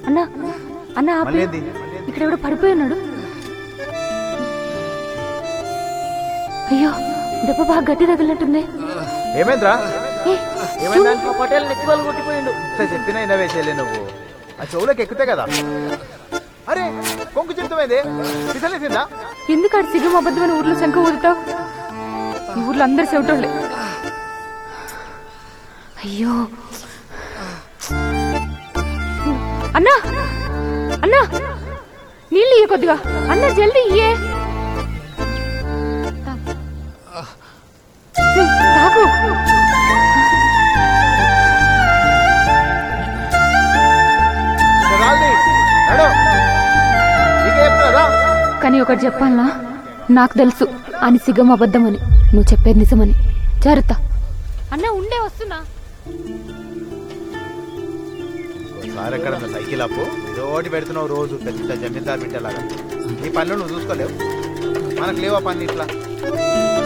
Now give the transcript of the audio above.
అన్నా అన్నా ఆపే మళ్ళీ ఏంది? ఇక్కడ ఎవడో పడిపోయి ఉన్నాడు అయ్యో దెబ్బ బాగా గట్టి తగిలినట్టుంది ఏమైందిరా ఏ, ఏమైందా పటేల్ నెత్తి వాళ్ళు కొట్టిపోయిండు ఇంత చెప్పినా ఇన్న వేసేలే నువ్వు ఆ చెవులోకి ఎక్కుతే కదా అరే కొంకు చెప్తామైంది పిసలేసిందా ఎందుకు ఆడు సిగ్గు అబద్ధమని ఊర్లో శంఖ ఊదుతావు ఈ ఊర్లో అందరు చెవిటోళ్ళే అయ్యో అన్నా అన్నా నీళ్ళు ఇయ్య కొద్దిగా అన్నా జల్దీ ఇయ్యే తాగు రాల్ది నడు నీకే చెప్తున్నదా కానీ ఒకటి చెప్పాలనా నాకు తెలుసు అని సిగ్గం అబద్ధమని నువ్వు చెప్పేది నిజమని జాగ్రత్త అన్న ఉండే వస్తున్నా సార్ ఎక్కడ ఉన్న సైకిల్ అప్పు ఇదోటి పెడుతున్నావు రోజు పెద్ద జమీందార్ బిడ్డలాగా నీ పనులు నువ్వు చూసుకోలేవు మనకు లేవా పని ఇట్లా